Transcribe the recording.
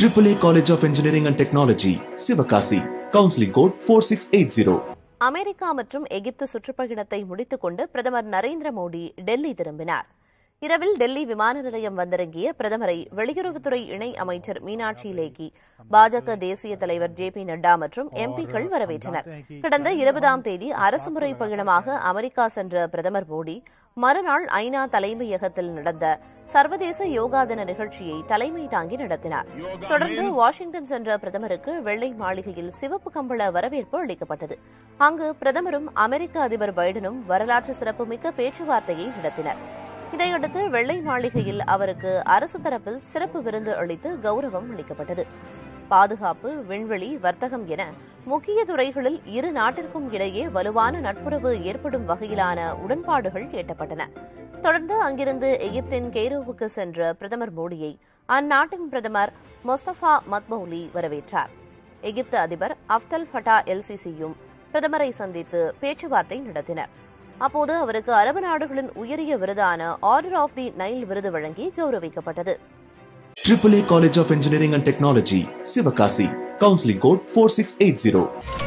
AAA College of Engineering and Technology, Sivakasi. Counseling code 4680. America மற்றும் Egypt சுற்றுப்பயணத்தை முடித்துக்கொண்டு பிரதமர் நரேந்திர மோடி டெல்லி திரும்பினார் இரவில் டெல்லி விமான நிலையம் வந்திறங்கிய பிரதமரை வெளியுறவுத்துறை இணை அமைச்சர் மீனாட்சி லேக்கி பாஜக தேசிய தலைவர் ஜே பி நட்டா மற்றும் எம்பிக்கள் வரவேற்றனர் கடந்த இருபதாம் தேதி அரசுமுறை பயணமாக அமெரிக்கா சென்ற பிரதமர் மோடி மறுநாள் ஐநா தலைமையகத்தில் நடந்த சர்வதேச யோகா தின நிகழ்ச்சியை தலைமை தாங்கி நடத்தினார் தொடர்ந்து வாஷிங்டன் சென்ற பிரதமருக்கு வெள்ளை மாளிகையில் சிவப்பு கம்பள வரவேற்பு அளிக்கப்பட்டது அங்கு பிரதமரும் அமெரிக்க அதிபர் பைடனும் வரலாற்று சிறப்புமிக்க பேச்சுவார்த்தையை நடத்தினர் இதையடுத்து வெள்ளை மாளிகையில் அவருக்கு அரசு தரப்பில் சிறப்பு விருந்து அளித்து கௌரவம் அளிக்கப்பட்டது பாதுகாப்பு விண்வெளி வர்த்தகம் என முக்கிய துறைகளில் இரு நாட்டிற்கும் இடையே வலுவான நட்புறவு ஏற்படும் வகையிலான உடன்பாடுகள் எட்டப்பட்டன தொடர்ந்து அங்கிருந்து எகிப்தின் கெய்ரோவுக்கு சென்ற பிரதமர் மோடியை அந்நாட்டின் பிரதமர் மொஸ்தபா மத்மௌலி வரவேற்றார் எகிப்து அதிபர் அப்தல் ஃபட்டா எல்சிசியும் பிரதமரை சந்தித்து பேச்சுவார்த்தை நடத்தினர் அப்போது அவருக்கு அரபு நாடுகளின் உயரிய விருதான ஆர்டர் ஆஃப் தி நைல் விருது வழங்கி கௌரவிக்கப்பட்டது AAA College of Engineering and Technology, Sivakasi. Counseling code 4680.